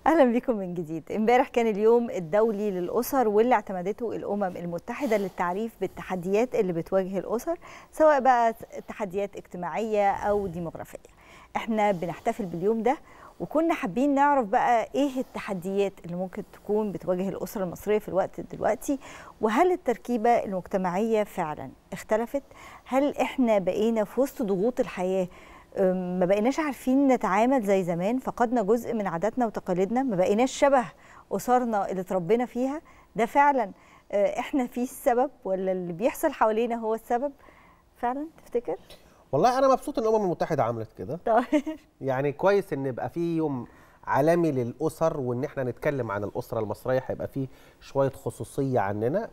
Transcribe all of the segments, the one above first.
اهلا بكم من جديد امبارح كان اليوم الدولي للاسر واللي اعتمدته الامم المتحده للتعريف بالتحديات اللي بتواجه الاسر سواء بقى تحديات اجتماعيه او ديموغرافيه احنا بنحتفل باليوم ده وكنا حابين نعرف بقى ايه التحديات اللي ممكن تكون بتواجه الاسره المصريه في الوقت دلوقتي وهل التركيبه المجتمعيه فعلا اختلفت هل احنا بقينا في وسط ضغوط الحياه ما بقيناش عارفين نتعامل زي زمان فقدنا جزء من عاداتنا وتقاليدنا ما بقيناش شبه اسرنا اللي اتربينا فيها ده فعلا احنا فيه السبب ولا اللي بيحصل حوالينا هو السبب فعلا تفتكر والله انا مبسوط ان الامم المتحده عملت كده يعني كويس ان يبقى في يوم عالمي للاسر وان احنا نتكلم عن الاسره المصريه هيبقى فيه شويه خصوصيه عننا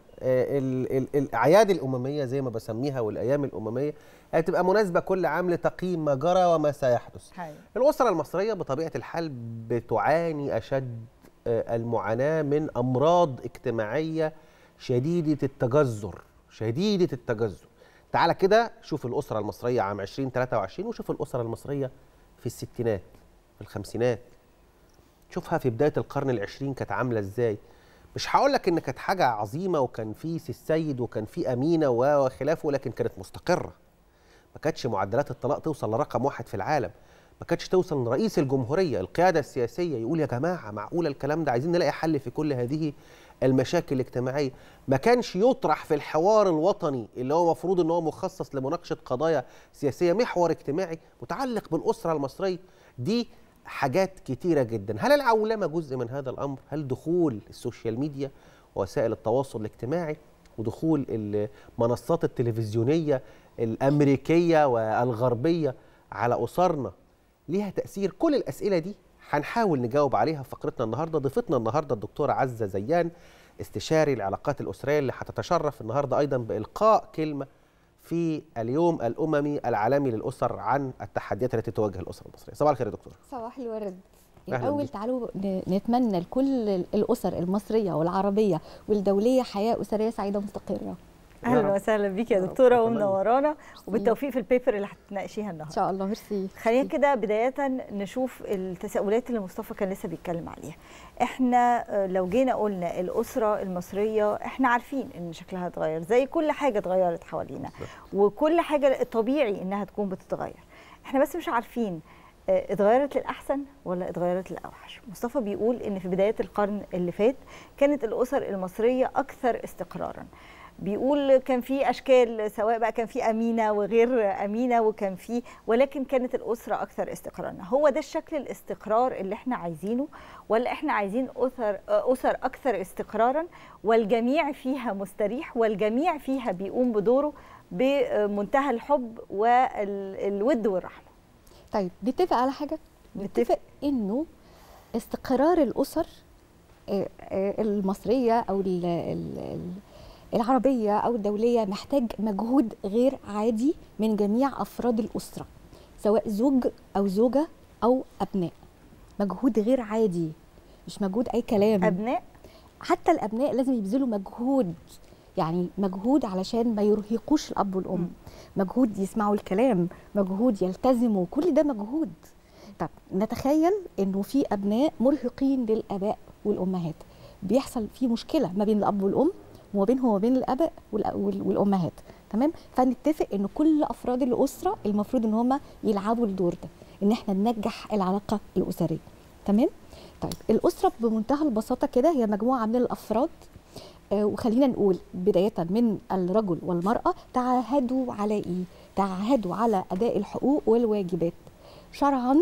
الاعياد الامميه زي ما بسميها والايام الامميه هتبقى مناسبه كل عام لتقييم ما جرى وما سيحدث حي. الاسره المصريه بطبيعه الحال بتعاني اشد المعاناه من امراض اجتماعيه شديده التجذر شديده التجذر تعالى كده شوف الاسره المصريه عام 2023 وشوف الاسره المصريه في الستينات في الخمسينات شوفها في بدايه القرن العشرين كانت عامله ازاي مش هقول لك ان كانت حاجه عظيمه وكان في سي السيد وكان في امينه وخلافه لكن كانت مستقره ما كانتش معدلات الطلاق توصل لرقم واحد في العالم ما كانتش توصل لرئيس الجمهوريه القياده السياسيه يقول يا جماعه معقوله الكلام ده عايزين نلاقي حل في كل هذه المشاكل الاجتماعيه ما كانش يطرح في الحوار الوطني اللي هو المفروض ان هو مخصص لمناقشه قضايا سياسيه محور اجتماعي متعلق بالاسره المصريه دي حاجات كتيره جدا هل العولمه جزء من هذا الامر هل دخول السوشيال ميديا ووسائل التواصل الاجتماعي ودخول المنصات التلفزيونيه الامريكيه والغربيه على اسرنا ليها تاثير كل الاسئله دي هنحاول نجاوب عليها في فقرتنا النهارده ضيفتنا النهارده الدكتوره عزه زيان استشاري العلاقات الاسريه اللي هتتشرف النهارده ايضا بالقاء كلمه في اليوم الاممي العالمي للاسر عن التحديات التي تواجه الاسره المصريه صباح الخير يا دكتوره صباح الورد أهلاً الاول بيك. تعالوا ن- نتمنى لكل الاسر المصريه والعربيه والدوليه حياه اسريه سعيده مستقره يا اهلا رب. وسهلا بيك يا يا رب. دكتوره أتمنى. ومنورانا وبالتوفيق في البيبر اللي هتناقشيها ان النهارده شاء الله ميرسي خلينا كده بداية نشوف التساؤلات اللي مصطفى كان لسه بيتكلم عليها. احنا آه، لو جينا قلنا الأسرة المصرية احنا عارفين ان شكلها اتغير زي كل حاجة اتغيرت حوالينا وكل حاجة طبيعي انها تكون بتتغير. احنا بس مش عارفين آه، اتغيرت للأحسن ولا اتغيرت للأوحش. مصطفى بيقول ان في بداية القرن اللي فات كانت الأسر المصرية أكثر استقرارا. بيقول كان في اشكال سواء بقى كان في امينه وغير امينه وكان في ولكن كانت الاسره اكثر استقرارا هو ده الشكل الاستقرار اللي احنا عايزينه ولا احنا عايزين اسر اسر اكثر استقرارا والجميع فيها مستريح والجميع فيها بيقوم بدوره بمنتهى الحب والود والرحمه طيب نتفق على حاجه نتفق. نتفق انه استقرار الاسر آه، آه، المصريه او ال- ال- ال- العربيه او الدوليه محتاج مجهود غير عادي من جميع افراد الاسره سواء زوج او زوجه او ابناء مجهود غير عادي مش مجهود اي كلام ابناء حتى الابناء لازم يبذلوا مجهود يعني مجهود علشان ما يرهقوش الاب والام مم. مجهود يسمعوا الكلام مجهود يلتزموا كل ده مجهود طب نتخيل انه في ابناء مرهقين للاباء والامهات بيحصل في مشكله ما بين الاب والام وما بينهم وما بين الاباء والأ- وال- والامهات تمام فنتفق ان كل افراد الاسره المفروض ان هم يلعبوا الدور ده ان احنا ننجح العلاقه الاسريه تمام طيب الاسره بمنتهى البساطه كده هي مجموعه من الافراد آه، وخلينا نقول بدايه من الرجل والمراه تعاهدوا على ايه تعاهدوا على اداء الحقوق والواجبات شرعا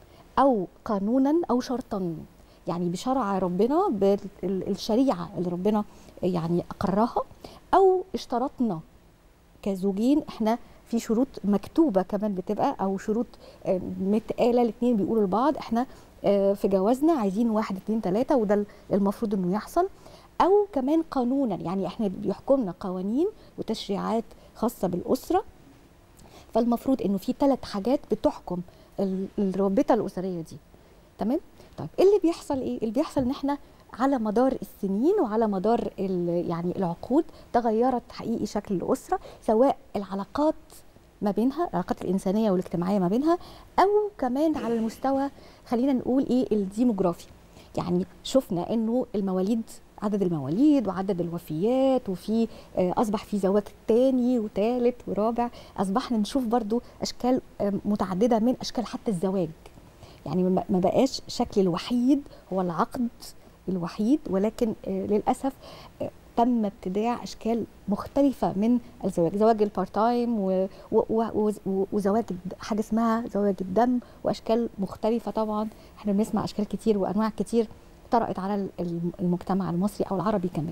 او قانونا او شرطا يعني بشرع ربنا بالشريعه اللي ربنا يعني اقرها او اشترطنا كزوجين احنا في شروط مكتوبه كمان بتبقى او شروط آه، متقاله الاثنين بيقولوا لبعض احنا آه، في جوازنا عايزين واحد اتنين تلاته وده المفروض انه يحصل او كمان قانونا يعني احنا بيحكمنا قوانين وتشريعات خاصه بالاسره فالمفروض انه في ثلاث حاجات بتحكم ال- الرابطه الاسريه دي تمام طيب ايه اللي بيحصل ايه اللي بيحصل ان احنا على مدار السنين وعلى مدار ال- يعني العقود تغيرت حقيقي شكل الاسره سواء العلاقات ما بينها العلاقات الانسانيه والاجتماعيه ما بينها او كمان على المستوى خلينا نقول ايه الديموغرافي يعني شفنا انه المواليد عدد المواليد وعدد الوفيات وفي آه، اصبح في زواج تاني وثالث ورابع اصبحنا نشوف برضو اشكال آه، متعدده من اشكال حتى الزواج يعني ما ما بقاش شكل الوحيد هو العقد الوحيد ولكن آه، للاسف آه، تم ابتداع اشكال مختلفه من الزواج زواج البارت تايم و- و- و- و- وزواج الد- حاجه اسمها زواج الدم واشكال مختلفه طبعا احنا بنسمع اشكال كتير وانواع كتير طرأت على ال- الم- المجتمع المصري او العربي كمان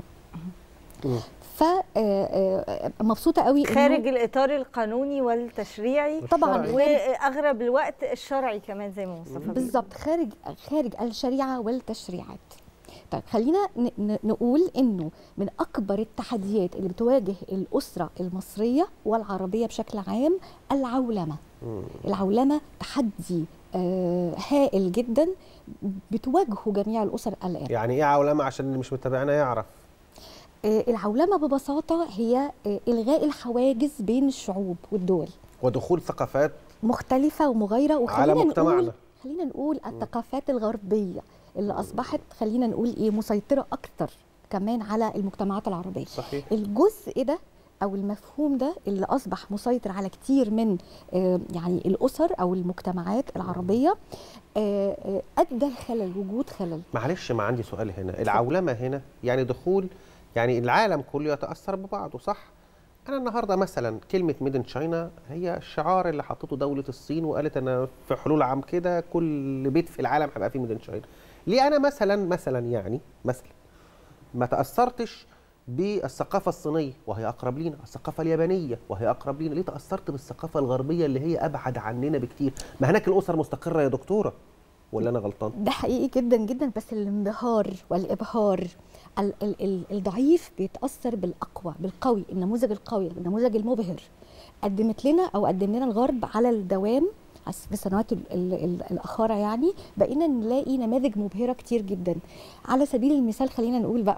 مم. ف آه، آه، مبسوطه قوي إنه- خارج الاطار القانوني والتشريعي طبعا والشرعي. واغلب الوقت الشرعي كمان زي ما مصطفى بيقول. بالظبط خارج خارج الشريعه والتشريعات طيب خلينا ن- ن- نقول انه من اكبر التحديات اللي بتواجه الاسره المصريه والعربيه بشكل عام العولمه مم. العولمه تحدي آه، هائل جدا بتواجهه جميع الاسر الان يعني ايه عولمه عشان اللي مش متابعنا يعرف آه، العولمه ببساطه هي آه، الغاء الحواجز بين الشعوب والدول ودخول ثقافات مختلفه ومغايره على وخلينا نقول مجتمعنا. خلينا نقول الثقافات الغربيه اللي اصبحت خلينا نقول ايه مسيطره اكتر كمان على المجتمعات العربيه صحيح الجزء ده او المفهوم ده اللي اصبح مسيطر على كتير من آه، يعني الاسر او المجتمعات العربيه آه، آه، ادى لخلل وجود خلل معلش ما عندي سؤال هنا العولمه هنا يعني دخول يعني العالم كله يتاثر ببعضه صح انا النهارده مثلا كلمه ميدن تشاينا هي الشعار اللي حطته دوله الصين وقالت انا في حلول عام كده كل بيت في العالم هيبقى فيه ميدن تشاينا ليه انا مثلا مثلا يعني مثلا ما تاثرتش بالثقافه الصينيه وهي اقرب لينا الثقافه اليابانيه وهي اقرب لينا ليه تاثرت بالثقافه الغربيه اللي هي ابعد عننا بكتير ما هناك الاسر مستقره يا دكتوره ولا انا غلطان ده حقيقي جدا جدا بس الانبهار والابهار ال- ال- ال- الضعيف بيتاثر بالاقوى بالقوي النموذج القوي النموذج المبهر قدمت لنا او قدم لنا الغرب على الدوام عس- في السنوات ال- ال- ال- الاخيره يعني بقينا نلاقي نماذج مبهره كتير جدا على سبيل المثال خلينا نقول بقى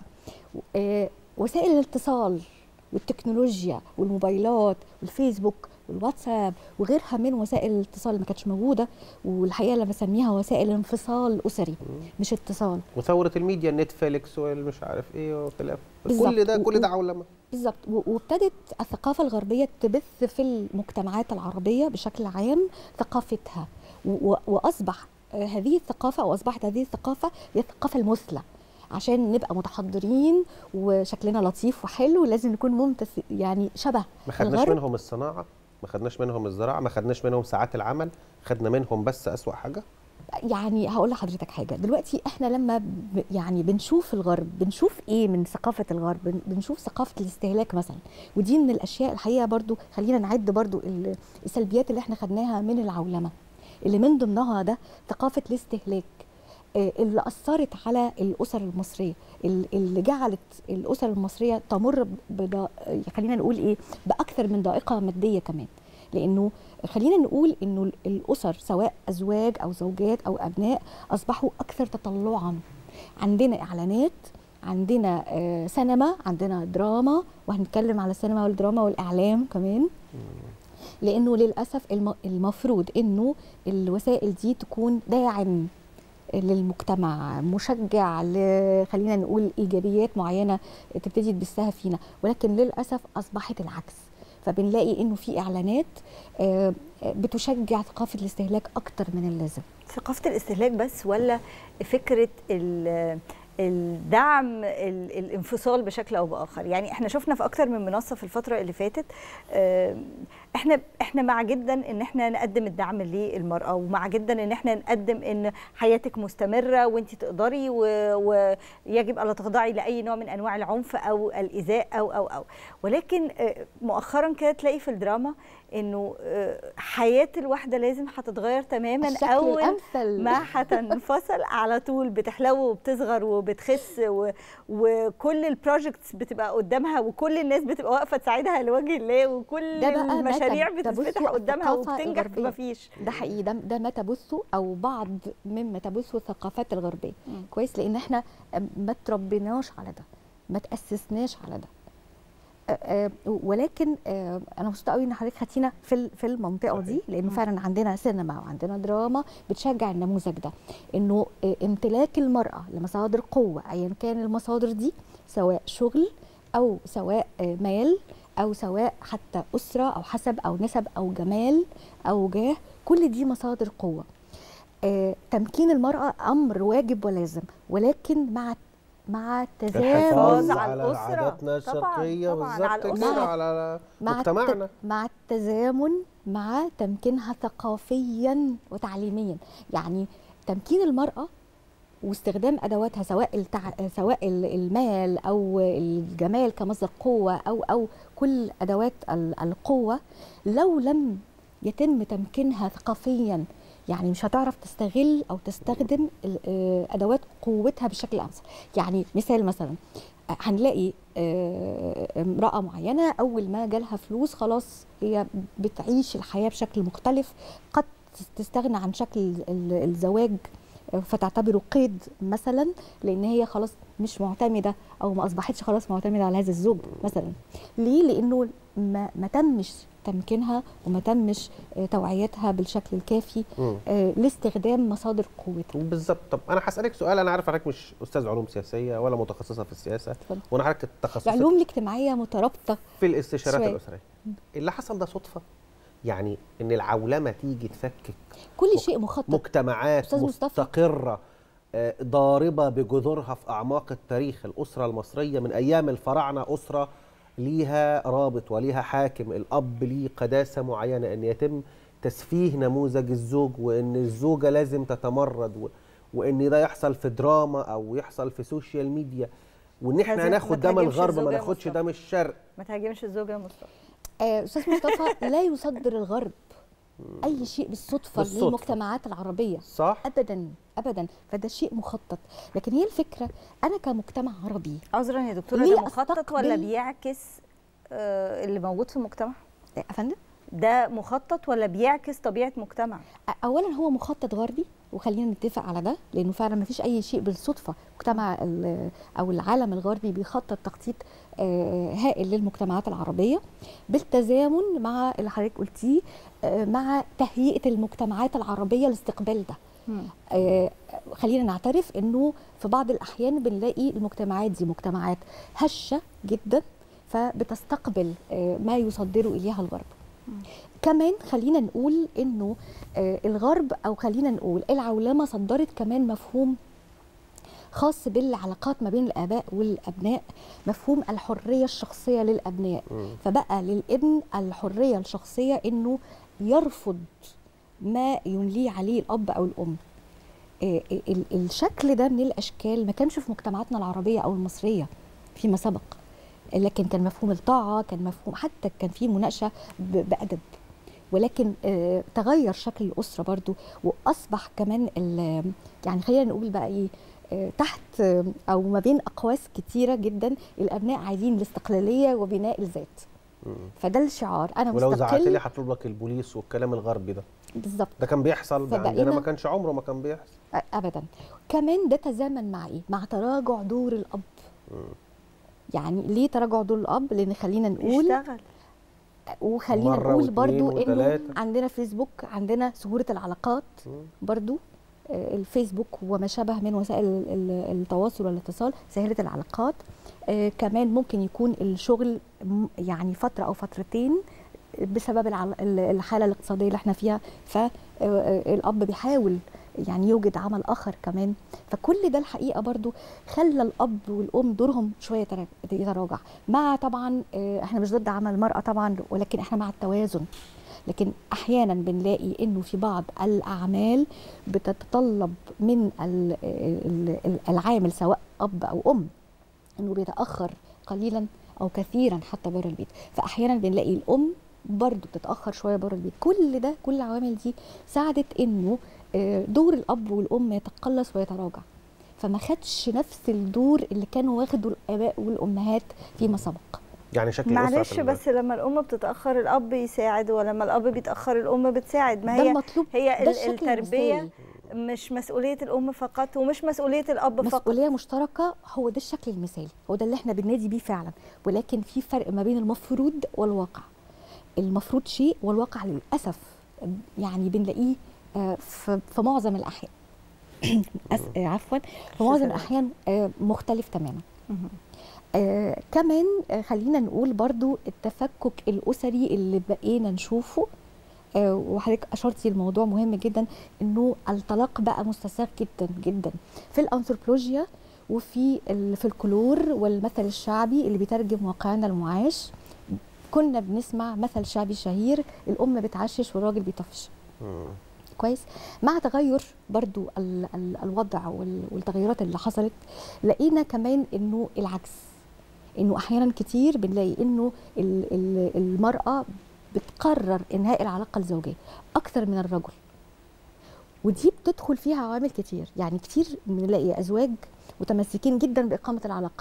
آه، وسائل الاتصال والتكنولوجيا والموبايلات والفيسبوك والواتساب وغيرها من وسائل الاتصال اللي ما كانتش موجوده والحقيقه انا بسميها وسائل انفصال اسري مش اتصال وثوره الميديا نتفليكس والمش عارف ايه وخلاف بالظبط. كل ده كل ده و- عولمه بالظبط و- وابتدت الثقافه الغربيه تبث في المجتمعات العربيه بشكل عام ثقافتها و- و- واصبح آه، هذه الثقافه او اصبحت هذه الثقافه هي الثقافه المثلى عشان نبقى متحضرين وشكلنا لطيف وحلو لازم نكون ممتث يعني شبه ما خدناش الغرب. منهم الصناعه ما خدناش منهم الزراعه ما خدناش منهم ساعات العمل خدنا منهم بس اسوا حاجه يعني هقول لحضرتك حاجه دلوقتي احنا لما ب يعني بنشوف الغرب بنشوف ايه من ثقافه الغرب بن- بنشوف ثقافه الاستهلاك مثلا ودي من الاشياء الحقيقه برضو خلينا نعد برضو ال- السلبيات اللي احنا خدناها من العولمه اللي من ضمنها ده ثقافه الاستهلاك آه، اللي اثرت على الاسر المصريه ال- اللي جعلت الاسر المصريه تمر بضا... خلينا نقول ايه باكثر من ضائقه ماديه كمان لانه خلينا نقول انه الاسر سواء ازواج او زوجات او ابناء اصبحوا اكثر تطلعا عندنا اعلانات عندنا آه، سينما عندنا دراما وهنتكلم على السينما والدراما والاعلام كمان لانه للاسف الم- المفروض انه الوسائل دي تكون داعم للمجتمع مشجع ل- خلينا نقول ايجابيات معينه تبتدي تبثها فينا ولكن للاسف اصبحت العكس فبنلاقي انه في اعلانات آه، آه، بتشجع ثقافه الاستهلاك اكتر من اللازم ثقافه الاستهلاك بس ولا فكره ال- الدعم ال- الانفصال بشكل او باخر يعني احنا شفنا في اكتر من منصه في الفتره اللي فاتت آه، احنا احنا مع جدا ان احنا نقدم الدعم للمراه ومع جدا ان احنا نقدم ان حياتك مستمره وانت تقدري و- ويجب الا تخضعي لاي نوع من انواع العنف او الايذاء او او او ولكن آه، مؤخرا كده تلاقي في الدراما انه آه، حياه الواحده لازم هتتغير تماما الشكل اول الامثل ما هتنفصل على طول بتحلو وبتصغر وبتخس و... وكل البروجكتس بتبقى قدامها وكل الناس بتبقى واقفه تساعدها لوجه الله وكل ده بقى ما المشاريع تب- بتتفتح تبثه قدامها الثقافة وبتنجح الغربية. مفيش ده حقيقي ده, ده ما تبثه او بعض مما تبثه الثقافات الغربيه مم. كويس لان احنا ما تربيناش على ده ما تاسسناش على ده آه، ولكن آه، انا مبسوطه قوي ان حضرتك خدتينا في ال- في المنطقه دي لانه فعلا عندنا سينما وعندنا دراما بتشجع النموذج ده انه آه، امتلاك المراه لمصادر قوه ايا كان المصادر دي سواء شغل او سواء آه، مال او سواء حتى اسره او حسب او نسب او جمال او جاه كل دي مصادر قوه آه، تمكين المراه امر واجب ولازم ولكن مع مع تزامن الحفاظ على على الأسرة. عاداتنا طبعاً، الشرقيه طبعاً، على بالظبط الأسرة. كده على مع مجتمعنا الت... مع التزامن مع تمكينها ثقافيا وتعليميا يعني تمكين المرأة واستخدام ادواتها سواء التع... سواء ال- المال او الجمال كمصدر قوه او او كل ادوات ال- القوه لو لم يتم تمكينها ثقافيا يعني مش هتعرف تستغل او تستخدم ال- آه، ادوات قوتها بالشكل الامثل يعني مثال مثلا آه، هنلاقي آه، امراه معينه اول ما جالها فلوس خلاص هي بتعيش الحياه بشكل مختلف قد تستغنى عن شكل ال- الزواج فتعتبره قيد مثلا لان هي خلاص مش معتمده او ما اصبحتش خلاص معتمده على هذا الزوج مثلا ليه لانه ما, ما تمش تمكينها وما تمش آه، توعيتها بالشكل الكافي مم. آه، لاستخدام مصادر قوتها بالظبط طب انا هسالك سؤال انا عارف حضرتك مش استاذ علوم سياسيه ولا متخصصه في السياسه اتفضل. وانا حضرتك تخصصك العلوم الاجتماعيه مترابطه في الاستشارات شوية. الاسريه اللي حصل ده صدفه يعني ان العولمه تيجي تفكك كل شيء مخطط مجتمعات أستاذ مصطفى. مستقره آه، ضاربه بجذورها في اعماق التاريخ الاسره المصريه من ايام الفراعنه اسره ليها رابط وليها حاكم الاب ليه قداسه معينه ان يتم تسفيه نموذج الزوج وان الزوجه لازم تتمرد و... وان ده يحصل في دراما او يحصل في سوشيال ميديا وان احنا لازم ما هناخد ده من تهاجمش الغرب ما الزوجة يا ناخدش مصطفى. ده من الشرق ما تهاجمش الزوجه يا مصطفى آه، استاذ مصطفى لا يصدر الغرب اي شيء بالصدفه, بالصدفة. للمجتمعات العربيه صح ابدا ابدا فده شيء مخطط لكن هي الفكره انا كمجتمع عربي عذرا يا دكتوره ليه ده مخطط ولا أستقبل- بيعكس آه، اللي موجود في المجتمع يا فندم ده مخطط ولا بيعكس طبيعه مجتمع اولا هو مخطط غربي وخلينا نتفق على ده لانه فعلا ما فيش اي شيء بالصدفه مجتمع ال- او العالم الغربي بيخطط تخطيط آه، هائل للمجتمعات العربيه بالتزامن مع اللي حضرتك قلتيه آه، مع تهيئه المجتمعات العربيه لاستقبال ده آه، خلينا نعترف انه في بعض الاحيان بنلاقي المجتمعات دي مجتمعات هشه جدا فبتستقبل آه، ما يصدره اليها الغرب كمان خلينا نقول انه آه، الغرب او خلينا نقول العولمه صدرت كمان مفهوم خاص بالعلاقات ما بين الاباء والابناء مفهوم الحريه الشخصيه للابناء مم. فبقى للابن الحريه الشخصيه انه يرفض ما يمليه عليه الاب او الام آه، ال- الشكل ده من الاشكال ما كانش في مجتمعاتنا العربيه او المصريه فيما سبق لكن كان مفهوم الطاعه كان مفهوم حتى كان في مناقشه ب- بادب ولكن آه، تغير شكل الاسره برضو واصبح كمان ال- يعني خلينا نقول بقى ايه آه، تحت آه، او ما بين اقواس كتيره جدا الابناء عايزين الاستقلاليه وبناء الذات مم. فده الشعار انا ولو زعلت لي مستقل هطلب لك البوليس والكلام الغربي ده بالظبط ده كان بيحصل فبقينا- عندنا ما كانش عمره ما كان بيحصل ابدا كمان ده تزامن مع ايه مع تراجع دور الاب يعني ليه تراجع دور الاب لان خلينا نقول يشتغل وخلينا مرة نقول واتنين برضو انه وتلاتة. عندنا فيسبوك عندنا سهوله العلاقات مم. برضو آه، الفيسبوك وما شابه من وسائل ال- ال- التواصل والاتصال سهلت العلاقات آه، كمان ممكن يكون الشغل م- يعني فتره او فترتين بسبب العل- ال- الحاله الاقتصاديه اللي احنا فيها فالاب بيحاول يعني يوجد عمل اخر كمان فكل ده الحقيقه برضو خلى الاب والام دورهم شويه يترا- يتراجع مع طبعا آه، احنا مش ضد عمل المراه طبعا ولكن احنا مع التوازن لكن احيانا بنلاقي انه في بعض الاعمال بتتطلب من ال- ال- ال- العامل سواء اب او ام انه بيتاخر قليلا او كثيرا حتى بره البيت فاحيانا بنلاقي الام برضو بتتاخر شويه بره البيت كل ده كل العوامل دي ساعدت انه آه، دور الاب والام يتقلص ويتراجع فما خدش نفس الدور اللي كانوا واخده الاباء والامهات فيما سبق يعني شكل معلش أسرة بس لما الام بتتاخر الاب يساعد ولما الاب بيتاخر الام بتساعد ما ده هي المطلوب هي ده ال- الشكل التربيه المثالي. مش مسؤوليه الام فقط ومش مسؤوليه الاب فقط مسؤوليه مشتركه هو ده الشكل المثالي هو ده اللي احنا بننادي بيه فعلا ولكن في فرق ما بين المفروض والواقع المفروض شيء والواقع للاسف يعني بنلاقيه آه، في في معظم الاحيان أس- آه، عفوا في معظم شكراً. الاحيان آه، مختلف تماما مهم. آه كمان آه خلينا نقول برضو التفكك الأسري اللي بقينا نشوفه آه وحضرتك أشرتي الموضوع مهم جدا إنه الطلاق بقى مستساغ جدا جدا في الأنثروبولوجيا وفي الفلكلور والمثل الشعبي اللي بيترجم واقعنا المعاش كنا بنسمع مثل شعبي شهير الأم بتعشش والراجل بيطفش مم. كويس مع تغير برضو ال ال الوضع وال- والتغيرات اللي حصلت لقينا كمان انه العكس انه احيانا كتير بنلاقي انه ال- ال- المراه بتقرر انهاء العلاقه الزوجيه اكثر من الرجل ودي بتدخل فيها عوامل كتير يعني كتير بنلاقي ازواج متمسكين جدا باقامه العلاقه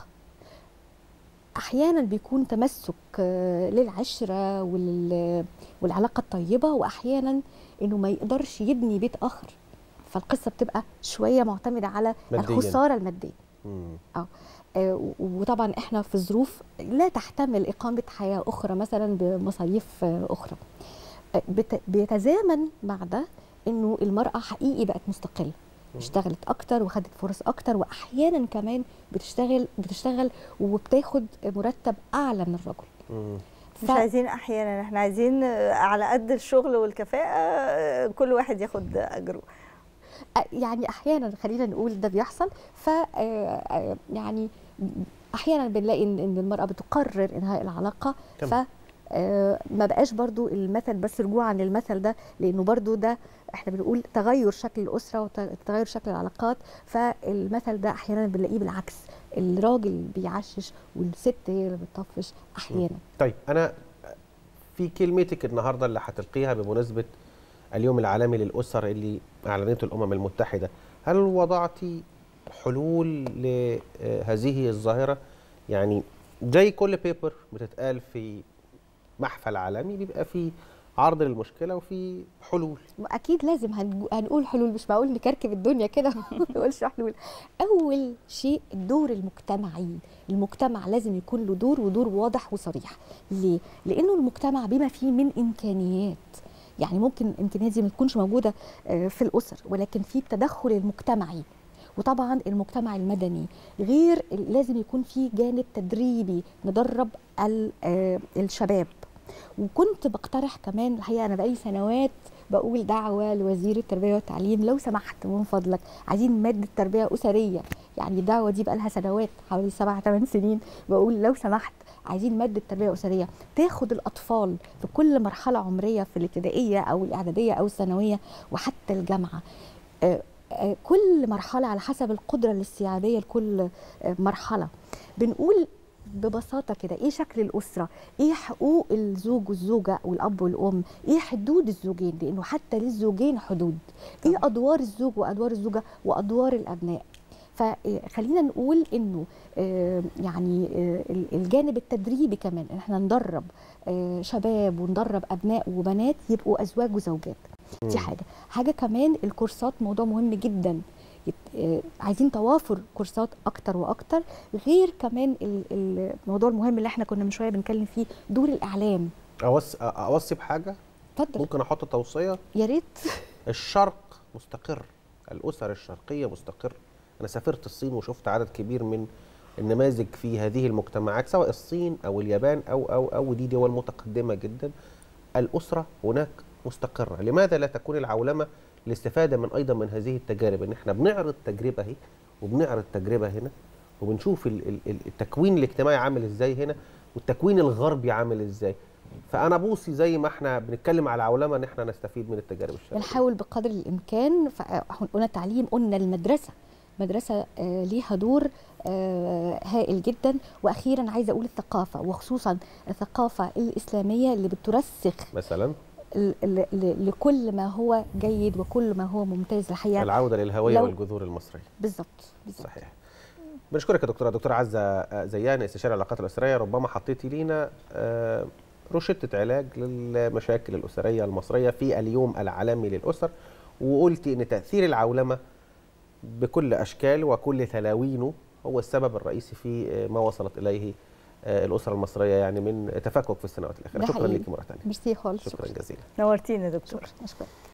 احيانا بيكون تمسك آه، للعشره ولل- والعلاقه الطيبه واحيانا انه ما يقدرش يبني بيت اخر فالقصه بتبقى شويه معتمده على مادياً. الخساره الماديه مم. آه، وطبعا احنا في ظروف لا تحتمل اقامه حياه اخرى مثلا بمصاريف آه، اخرى آه، بت- بيتزامن مع ده انه المراه حقيقي بقت مستقله اشتغلت اكتر وخدت فرص اكتر واحيانا كمان بتشتغل بتشتغل وبتاخد مرتب اعلى من الرجل مم. مش عايزين احيانا احنا عايزين آه، على قد الشغل والكفاءه آه، كل واحد ياخد اجره أ- يعني احيانا خلينا نقول ده بيحصل ف آه، آه، يعني احيانا بنلاقي ان إن المراه بتقرر انهاء العلاقه ف تمام. آه، ما بقاش برضو المثل بس رجوعا للمثل ده لانه برضو ده احنا بنقول تغير شكل الاسره وتغير شكل العلاقات فالمثل ده احيانا بنلاقيه بالعكس الراجل بيعشش والست هي اللي بتطفش احيانا طيب انا في كلمتك النهارده اللي هتلقيها بمناسبه اليوم العالمي للاسر اللي اعلنته الامم المتحده هل وضعت حلول لهذه الظاهره يعني زي كل بيبر بتتقال في محفل عالمي بيبقى في عرض للمشكله وفي حلول واكيد لازم هنج- هنقول حلول مش معقول نكركب الدنيا كده ما نقولش حلول اول شيء الدور المجتمعي المجتمع لازم يكون له دور ودور واضح وصريح ليه لانه المجتمع بما فيه من امكانيات يعني ممكن الامكانيات دي ما تكونش موجوده آه، في الاسر ولكن في التدخل المجتمعي وطبعا المجتمع المدني غير لازم يكون في جانب تدريبي ندرب ال- آه، الشباب وكنت بقترح كمان الحقيقه انا بقالي سنوات بقول دعوه لوزير التربيه والتعليم لو سمحت من فضلك عايزين ماده تربيه اسريه يعني الدعوه دي بقى لها سنوات حوالي سبع ثمان سنين بقول لو سمحت عايزين ماده تربيه اسريه تاخد الاطفال في كل مرحله عمريه في الابتدائيه او الاعداديه او الثانويه وحتى الجامعه آه، آه، كل مرحله على حسب القدره الاستيعابيه لكل آه، مرحله بنقول ببساطه كده ايه شكل الاسره ايه حقوق الزوج والزوجه والاب والام ايه حدود الزوجين لانه حتى للزوجين حدود ايه ادوار الزوج وادوار الزوجه وادوار الابناء فخلينا نقول انه آه، يعني آه، الجانب التدريبي كمان إن احنا ندرب آه، شباب وندرب ابناء وبنات يبقوا ازواج وزوجات دي مم. حاجه حاجه كمان الكورسات موضوع مهم جدا يت- آه، عايزين توافر كورسات اكتر واكتر غير كمان ال- الموضوع المهم اللي احنا كنا من شويه بنتكلم فيه دور الاعلام أوص... اوصي بحاجه اتفضل ممكن احط توصيه يا ريت الشرق مستقر الأسر الشرقية مستقر أنا سافرت الصين وشفت عدد كبير من النماذج في هذه المجتمعات سواء الصين أو اليابان أو أو أو دي دول متقدمة جدا الأسرة هناك مستقرة لماذا لا تكون العولمة الاستفادة من أيضا من هذه التجارب إن إحنا بنعرض تجربة اهي وبنعرض تجربة هنا وبنشوف ال- ال- ال- التكوين الاجتماعي عامل إزاي هنا والتكوين الغربي عامل إزاي فأنا بوصي زي ما إحنا بنتكلم على العولمة إن إحنا نستفيد من التجارب الشرقية بنحاول بقدر الامكان ف- احنا قلنا التعليم قلنا المدرسه مدرسه آه، ليها دور آه، هائل جدا واخيرا عايزه اقول الثقافه وخصوصا الثقافه الاسلاميه اللي بترسخ مثلا ل- ل- ل- لكل ما هو جيد وكل ما هو ممتاز الحقيقه العودة للهوية لو- والجذور المصرية بالظبط بالظبط صحيح بنشكرك يا دكتورة دكتورة عزة زيان استشاري العلاقات الأسرية ربما حطيتي لينا آه، روشتة علاج للمشاكل الأسرية المصرية في اليوم العالمي للأسر وقلتي ان تاثير العولمه بكل اشكال وكل تلاوينه هو السبب الرئيسي في آه، ما وصلت اليه آه، الاسره المصريه يعني من تفكك في السنوات الاخيره ده شكرا حقيقي. لك مره ثانيه ميرسي خالص شكرا جزيلا نورتينا يا دكتور شكرا اشكرك